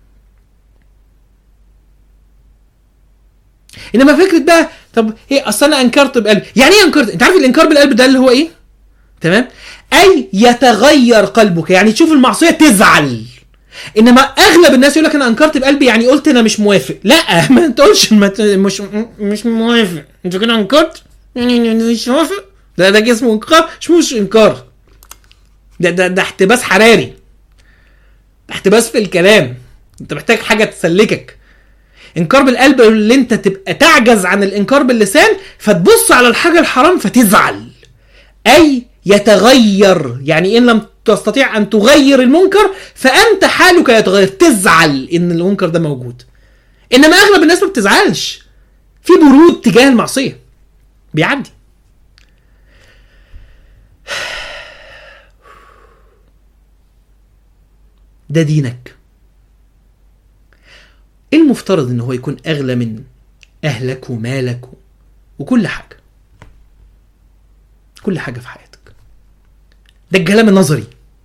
انما فكره بقى طب ايه اصل انا انكرت بقلبي يعني ايه انكرت انت عارف الانكار بالقلب ده اللي هو ايه تمام اي يتغير قلبك يعني تشوف المعصيه تزعل انما اغلب الناس يقول لك انا انكرت بقلبي يعني قلت انا مش موافق لا ما تقولش ما ت- مش مش موافق انت كده انكرت مش موافق ده ده اسمه انكار مش مش انكار ده ده ده احتباس حراري ده احتباس في الكلام انت محتاج حاجه تسلكك انكار بالقلب اللي انت تبقى تعجز عن الانكار باللسان فتبص على الحاجه الحرام فتزعل اي يتغير يعني ان لم تستطيع ان تغير المنكر فانت حالك يتغير تزعل ان المنكر ده موجود انما اغلب الناس ما بتزعلش في برود تجاه المعصيه بيعدي ده دينك المفترض ان هو يكون اغلى من اهلك ومالك وكل حاجه كل حاجه في حياتك ده الكلام النظري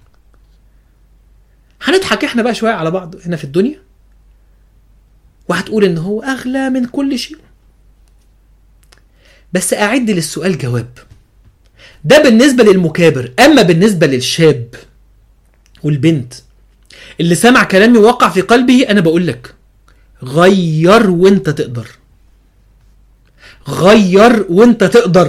هنضحك احنا بقى شويه على بعض هنا في الدنيا وهتقول ان هو اغلى من كل شيء بس اعد للسؤال جواب ده بالنسبه للمكابر اما بالنسبه للشاب والبنت اللي سمع كلامي ووقع في قلبه انا بقول لك غير وانت تقدر غير وانت تقدر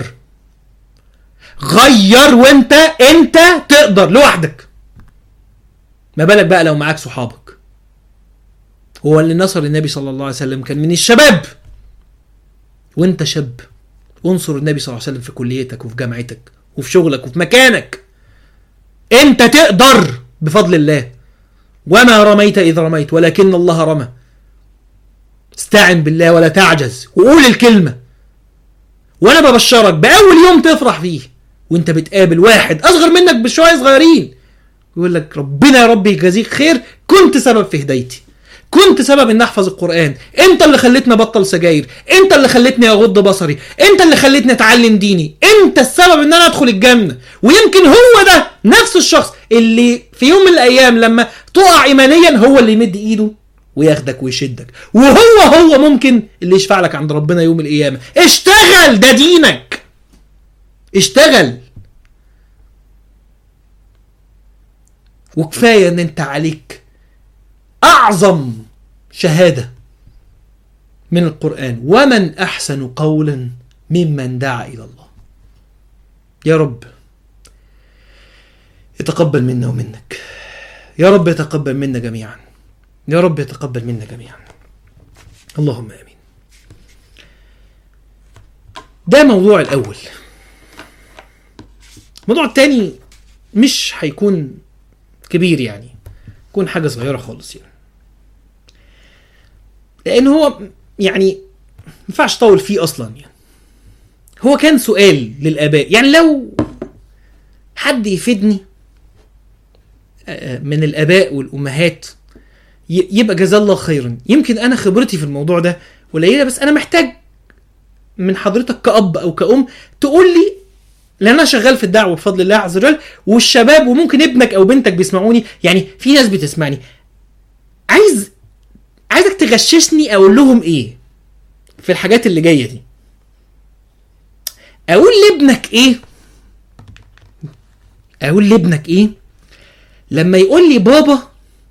غير وانت انت تقدر لوحدك ما بالك بقى لو معاك صحابك هو اللي نصر النبي صلى الله عليه وسلم كان من الشباب وانت شاب انصر النبي صلى الله عليه وسلم في كليتك وفي جامعتك وفي شغلك وفي مكانك انت تقدر بفضل الله وما رميت اذ رميت ولكن الله رمى استعن بالله ولا تعجز وقول الكلمه وانا ببشرك باول يوم تفرح فيه وانت بتقابل واحد اصغر منك بشويه صغيرين يقول لك ربنا يا رب يجازيك خير كنت سبب في هدايتي كنت سبب ان احفظ القران انت اللي خليتني ابطل سجاير انت اللي خليتني اغض بصري انت اللي خليتني اتعلم ديني انت السبب ان انا ادخل الجنه ويمكن هو ده نفس الشخص اللي في يوم من الايام لما تقع ايمانيا هو اللي يمد ايده وياخدك ويشدك وهو هو ممكن اللي يشفع لك عند ربنا يوم القيامه اشتغل ده دينك اشتغل وكفايه ان انت عليك اعظم شهاده من القران ومن احسن قولا ممن دعا الى الله يا رب يتقبل منا ومنك يا رب يتقبل منا جميعا يا رب يتقبل منا جميعا اللهم امين ده موضوع الاول الموضوع الثاني مش هيكون كبير يعني يكون حاجه صغيره خالص يعني لان هو يعني ما ينفعش اطول فيه اصلا يعني هو كان سؤال للاباء يعني لو حد يفيدني من الاباء والامهات يبقى جزاه الله خيرا يمكن انا خبرتي في الموضوع ده قليله بس انا محتاج من حضرتك كاب او كأم تقول لي لان انا شغال في الدعوه بفضل الله عز وجل والشباب وممكن ابنك او بنتك بيسمعوني يعني في ناس بتسمعني عايز عايزك تغششني اقول لهم ايه في الحاجات اللي جايه دي اقول لابنك ايه اقول لابنك ايه لما يقول لي بابا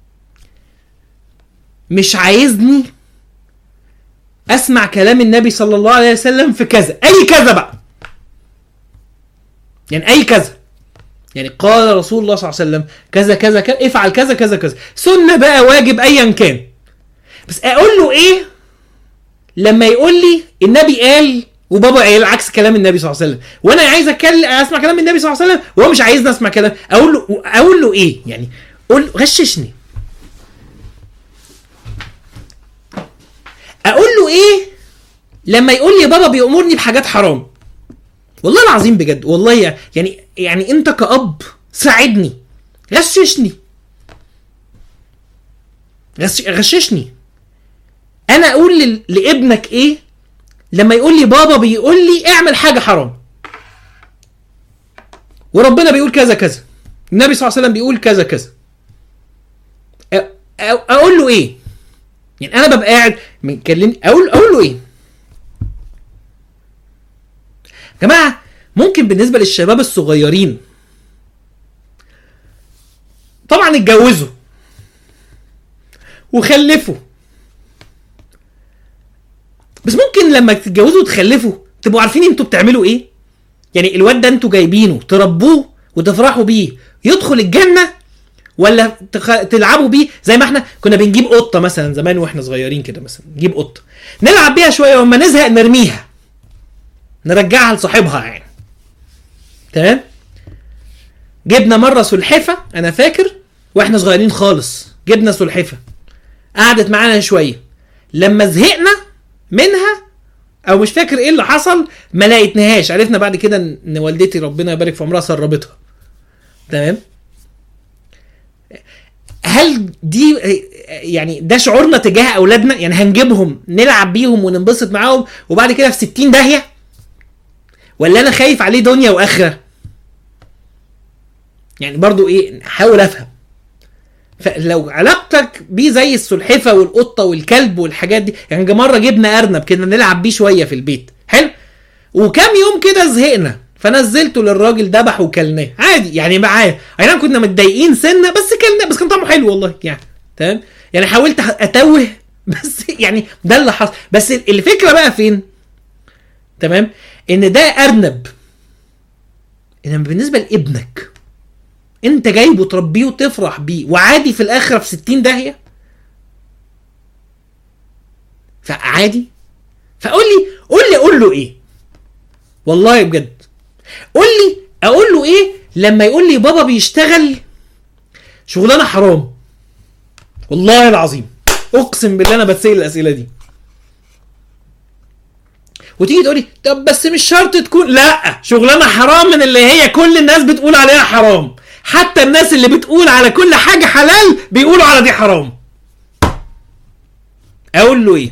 مش عايزني اسمع كلام النبي صلى الله عليه وسلم في كذا اي كذا بقى يعني اي كذا يعني قال رسول الله صلى الله عليه وسلم كذا كذا كذا افعل كذا كذا كذا سنه بقى واجب ايا كان بس اقول له ايه لما يقول لي النبي قال وبابا قال عكس كلام النبي صلى الله عليه وسلم وانا عايز اتكلم اسمع كلام النبي صلى الله عليه وسلم وهو مش عايزني اسمع كلام اقول له اقول له ايه يعني قول غششني اقول له ايه لما يقول لي بابا بيأمرني بحاجات حرام والله العظيم بجد والله يعني يعني انت كأب ساعدني غششني غششني انا اقول لابنك ايه لما يقول لي بابا بيقول لي اعمل حاجه حرام وربنا بيقول كذا كذا النبي صلى الله عليه وسلم بيقول كذا كذا اقول له ايه يعني انا ببقى قاعد مكلمني اقول اقول له ايه جماعه ممكن بالنسبه للشباب الصغيرين طبعا اتجوزوا وخلفوا بس ممكن لما تتجوزوا وتخلفوا تبقوا عارفين انتوا بتعملوا ايه يعني الواد ده انتوا جايبينه تربوه وتفرحوا بيه يدخل الجنه ولا تخ... تلعبوا بيه زي ما احنا كنا بنجيب قطه مثلا زمان واحنا صغيرين كده مثلا نجيب قطه نلعب بيها شويه واما نزهق نرميها نرجعها لصاحبها يعني تمام جبنا مره سلحفه انا فاكر واحنا صغيرين خالص جبنا سلحفه قعدت معانا شويه لما زهقنا منها او مش فاكر ايه اللي حصل ما لقيتناهاش عرفنا بعد كده ان والدتي ربنا يبارك في عمرها سربتها تمام هل دي يعني ده شعورنا تجاه اولادنا يعني هنجيبهم نلعب بيهم وننبسط معاهم وبعد كده في 60 داهيه ولا انا خايف عليه دنيا واخره يعني برضو ايه حاول افهم فلو علاقتك بيه زي السلحفه والقطه والكلب والحاجات دي يعني مره جبنا ارنب كده نلعب بيه شويه في البيت حلو وكام يوم كده زهقنا فنزلته للراجل ذبح وكلناه عادي يعني معاه اي نعم كنا متضايقين سنه بس كلناه بس كان طعمه حلو والله يعني تمام يعني حاولت اتوه بس يعني ده اللي حصل بس الفكره بقى فين تمام ان ده ارنب انما بالنسبه لابنك انت جايبه تربيه وتفرح بيه وعادي في الاخره في 60 داهيه فعادي فقول لي قول لي اقول له ايه والله بجد قول لي اقول له ايه لما يقول لي بابا بيشتغل شغلانه حرام والله العظيم اقسم بالله انا بتسال الاسئله دي وتيجي تقولي طب بس مش شرط تكون لا شغلانه حرام من اللي هي كل الناس بتقول عليها حرام حتى الناس اللي بتقول على كل حاجه حلال بيقولوا على دي حرام اقول له ايه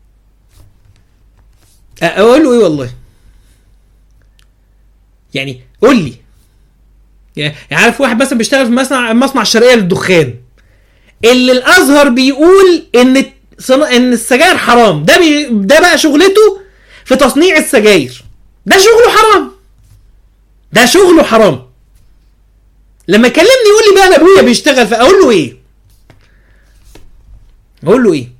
اقول له ايه والله يعني قول لي يعني عارف واحد مثلا بيشتغل في مصنع مصنع الشرقيه للدخان اللي الازهر بيقول ان ان السجاير حرام ده بي ده بقى شغلته في تصنيع السجاير ده شغله حرام ده شغله حرام لما يكلمني يقول لي بقى انا ابويا بيشتغل فاقول له ايه اقول له ايه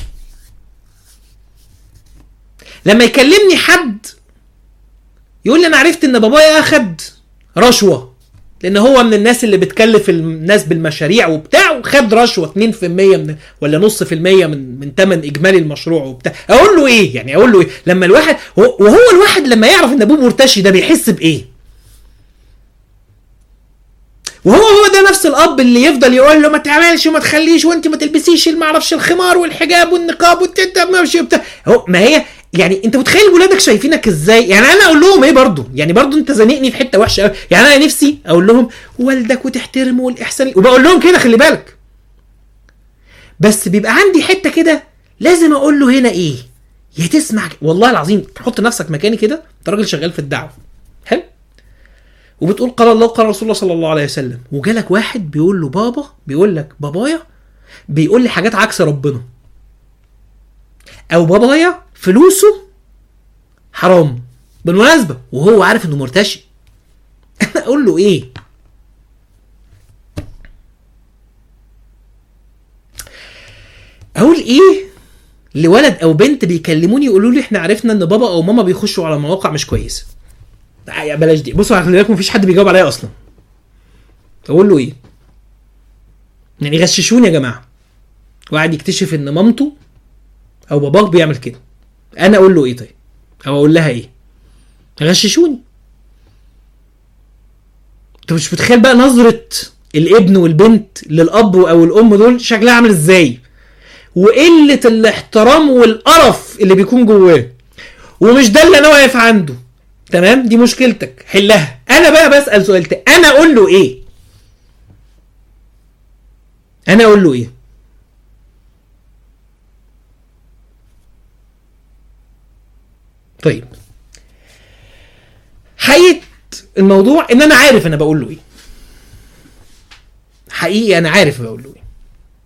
لما يكلمني حد يقول لي انا عرفت ان بابايا اخد رشوه لان هو من الناس اللي بتكلف الناس بالمشاريع وبتاع وخد رشوه 2% من ولا نص في المية من من ثمن اجمالي المشروع وبتاع اقول له ايه يعني اقول له ايه لما الواحد وهو الواحد لما يعرف ان ابوه مرتشي ده بيحس بايه وهو هو ده نفس الاب اللي يفضل يقول له ما تعملش وما تخليش وانت ما تلبسيش ما اعرفش الخمار والحجاب والنقاب والتت ما اعرفش بتاع هو ما هي يعني انت متخيل ولادك شايفينك ازاي يعني انا اقول لهم ايه برضو يعني برضو انت زانقني في حته وحشه قوي يعني انا نفسي اقول لهم والدك وتحترمه والاحسان وبقول لهم كده خلي بالك بس بيبقى عندي حته كده لازم اقول له هنا ايه يا تسمع والله العظيم حط نفسك مكاني كده انت راجل شغال في الدعوه حلو وبتقول قال الله قال رسول الله صلى الله عليه وسلم وجالك واحد بيقول له بابا بيقول لك بابايا بيقول لي حاجات عكس ربنا او بابايا فلوسه حرام بالمناسبة وهو عارف انه مرتشي انا اقول له ايه اقول ايه لولد او بنت بيكلموني يقولوا لي احنا عرفنا ان بابا او ماما بيخشوا على مواقع مش كويسه يا بلاش دي بصوا خلي بالكم مفيش حد بيجاوب عليا اصلا اقول له ايه يعني غششوني يا جماعه وقاعد يكتشف ان مامته او باباه بيعمل كده انا اقول له ايه طيب او اقول لها ايه غششوني انت مش متخيل بقى نظره الابن والبنت للاب او الام دول شكلها عامل ازاي وقله الاحترام والقرف اللي بيكون جواه ومش ده اللي انا واقف عنده تمام دي مشكلتك حلها انا بقى بسال سؤال تاني انا اقول له ايه انا اقول له ايه طيب حقيقة الموضوع ان انا عارف انا بقول له ايه حقيقي انا عارف بقول له ايه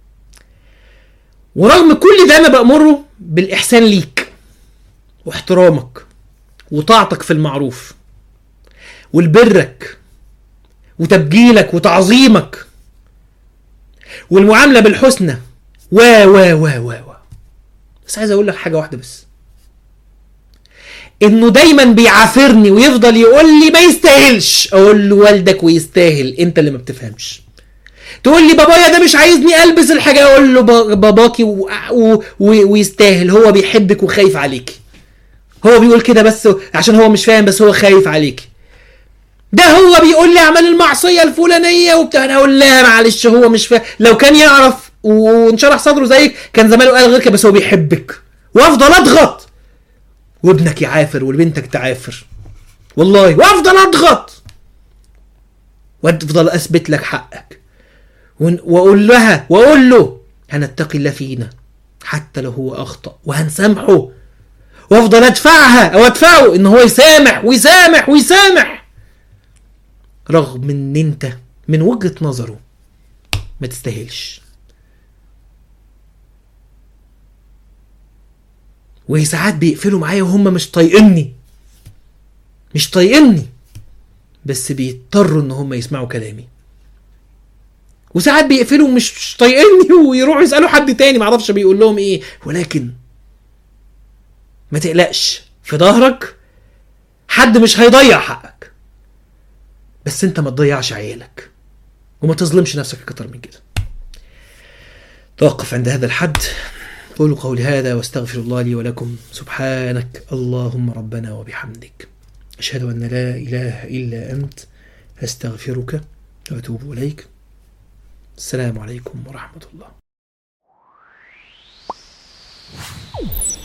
ورغم كل ده انا بامره بالاحسان ليك واحترامك وطاعتك في المعروف والبرك وتبجيلك وتعظيمك والمعامله بالحسنى و و و و و بس عايز اقول لك حاجه واحده بس انه دايما بيعافرني ويفضل يقول لي ما يستاهلش اقول له والدك ويستاهل انت اللي ما بتفهمش تقول لي بابايا ده مش عايزني البس الحاجه اقول له با- باباكي و... و... و... ويستاهل هو بيحبك وخايف عليكي هو بيقول كده بس عشان هو مش فاهم بس هو خايف عليكي ده هو بيقول لي اعمل المعصيه الفلانيه وبتاع انا اقول لا معلش هو مش فاهم لو كان يعرف وانشرح صدره زيك كان زمانه قال غير كده بس هو بيحبك وافضل اضغط وابنك يعافر وبنتك تعافر والله وافضل اضغط وافضل اثبت لك حقك ون- واقول لها واقول له هنتقي الله فينا حتى لو هو اخطا وهنسامحه وافضل ادفعها او ادفعه ان هو يسامح ويسامح ويسامح رغم ان انت من وجهة نظره ما تستاهلش وساعات بيقفلوا معايا وهم مش طايقني مش طايقني بس بيضطروا ان هم يسمعوا كلامي وساعات بيقفلوا مش طايقني ويروحوا يسالوا حد تاني معرفش بيقول لهم ايه ولكن ما تقلقش في ظهرك حد مش هيضيع حقك بس انت ما تضيعش عيالك وما تظلمش نفسك اكتر من كده توقف عند هذا الحد قولوا قولي هذا واستغفر الله لي ولكم سبحانك اللهم ربنا وبحمدك أشهد أن لا إله إلا أنت أستغفرك وأتوب إليك السلام عليكم ورحمة الله